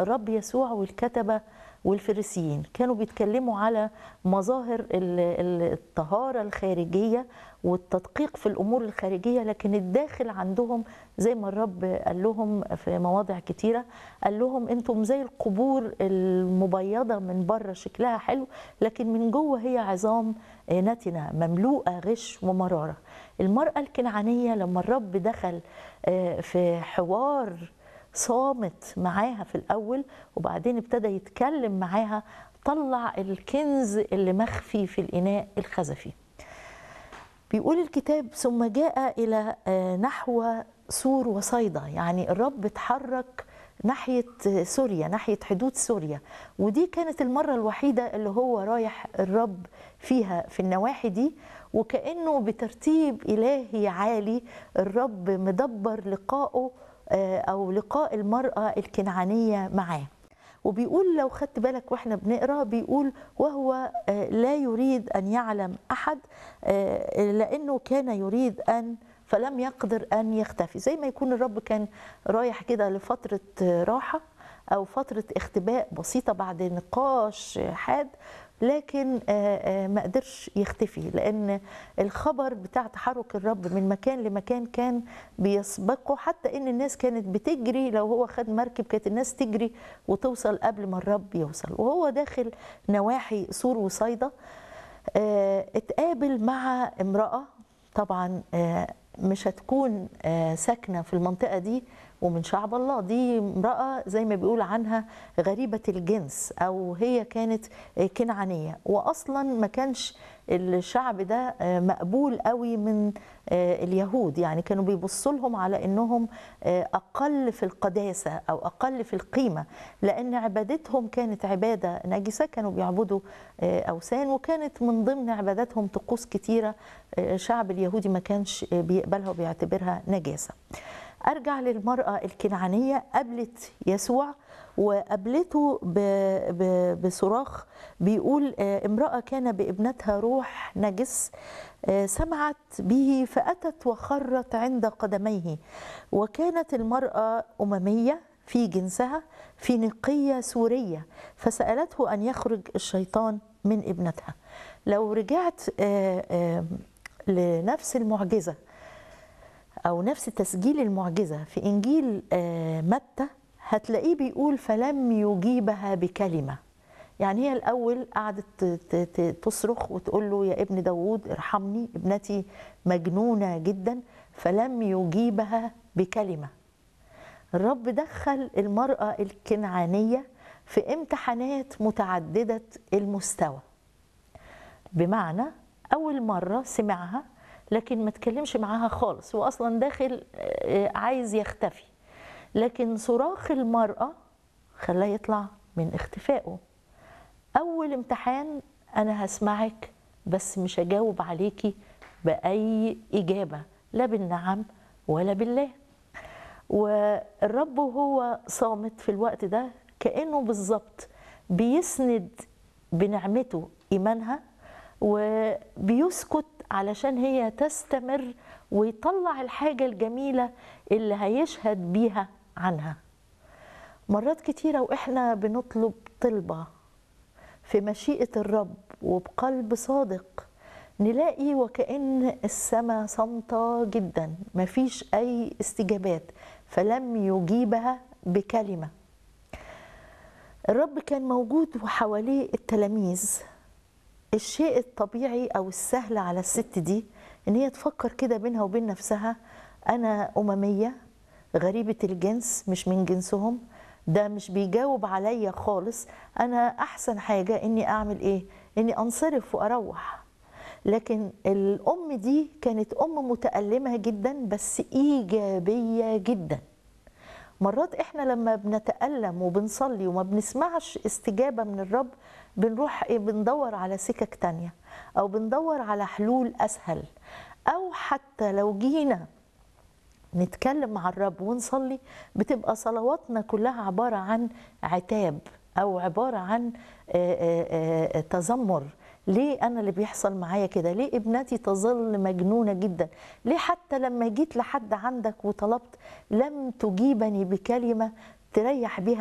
الرب يسوع والكتبة والفريسيين كانوا بيتكلموا على مظاهر ال- ال- الطهارة الخارجية والتدقيق في الأمور الخارجية لكن الداخل عندهم زي ما الرب قال لهم في مواضع كتيرة قال لهم أنتم زي القبور المبيضة من بره شكلها حلو لكن من جوه هي عظام نتنة مملوءة غش ومرارة المرأة الكنعانية لما الرب دخل آه، في حوار صامت معاها في الأول وبعدين ابتدى يتكلم معاها طلع الكنز اللي مخفي في الإناء الخزفي بيقول الكتاب ثم جاء إلى آه، نحو سور وصيدا يعني الرب اتحرك ناحية سوريا ناحية حدود سوريا ودي كانت المرة الوحيدة اللي هو رايح الرب فيها في النواحي دي وكأنه بترتيب إلهي عالي الرب مدبر لقائه آه، أو لقاء المرأة الكنعانية معاه وبيقول لو خدت بالك واحنا بنقرا بيقول وهو آه، لا يريد ان يعلم احد آه، لانه كان يريد ان فلم يقدر ان يختفي زي ما يكون الرب كان رايح كده لفتره آه، راحه او فتره اختباء بسيطه بعد نقاش حاد لكن آه، آه، ما قدرش يختفي لان الخبر بتاع تحرك الرب من مكان لمكان كان بيسبقه حتى ان الناس كانت بتجري لو هو خد مركب كانت الناس تجري وتوصل قبل ما الرب يوصل وهو داخل نواحي سور وصيدا آه، اتقابل مع امرأة طبعا آه، مش هتكون آه، ساكنة في المنطقة دي ومن شعب الله دي امرأة زي ما بيقول عنها غريبة الجنس أو هي كانت آه، كنعانية وأصلا ما كانش الشعب ده آه، مقبول قوي من آه، اليهود يعني كانوا بيبصوا لهم على انهم آه، اقل في القداسه او اقل في القيمه لان عبادتهم كانت عباده نجسه كانوا بيعبدوا آه، اوثان وكانت من ضمن عباداتهم طقوس كتيره آه، الشعب اليهودي ما كانش آه، بيقبلها وبيعتبرها نجاسه ارجع للمراه الكنعانيه قابلت يسوع وقابلته ب- ب- بصراخ بيقول آه، امراه كان بابنتها روح نجس آه، سمعت به فاتت وخرت عند قدميه وكانت المراه امميه في جنسها فينيقيه سوريه فسالته ان يخرج الشيطان من ابنتها لو رجعت آه، آه، لنفس المعجزه او نفس تسجيل المعجزه في انجيل آه، متى هتلاقيه بيقول فلم يجيبها بكلمه يعني هي الاول قعدت ت- ت- ت- تصرخ وتقول له يا ابن داوود ارحمني ابنتي مجنونه جدا فلم يجيبها بكلمه الرب دخل المراه الكنعانيه في امتحانات متعدده المستوى بمعنى اول مره سمعها لكن ما تكلمش معاها خالص هو اصلا داخل آه، عايز يختفي لكن صراخ المراه خلاه يطلع من اختفائه اول امتحان انا هسمعك بس مش هجاوب عليكي باي اجابه لا بالنعم ولا بالله والرب وهو صامت في الوقت ده كانه بالظبط بيسند بنعمته ايمانها وبيسكت علشان هي تستمر ويطلع الحاجه الجميله اللي هيشهد بيها عنها مرات كتيره واحنا بنطلب طلبه في مشيئه الرب وبقلب صادق نلاقي وكأن السماء صامتة جدا مفيش أي استجابات فلم يجيبها بكلمة الرب كان موجود وحواليه التلاميذ الشيء الطبيعي أو السهل على الست دي إن هي تفكر كده بينها وبين نفسها أنا أممية غريبة الجنس مش من جنسهم ده مش بيجاوب عليا خالص أنا أحسن حاجة إني أعمل إيه؟ إني أنصرف وأروح لكن الأم دي كانت أم متألمة جدا بس إيجابية جدا مرات احنا لما بنتألم وبنصلي وما بنسمعش استجابة من الرب بنروح ايه بندور على سكك تانية او بندور على حلول اسهل او حتى لو جينا نتكلم مع الرب ونصلي بتبقى صلواتنا كلها عبارة عن عتاب أو عبارة عن آه، آه، آه، تذمر ليه أنا اللي بيحصل معايا كده ليه ابنتي تظل مجنونة جدا ليه حتى لما جيت لحد عندك وطلبت لم تجيبني بكلمة تريح بيها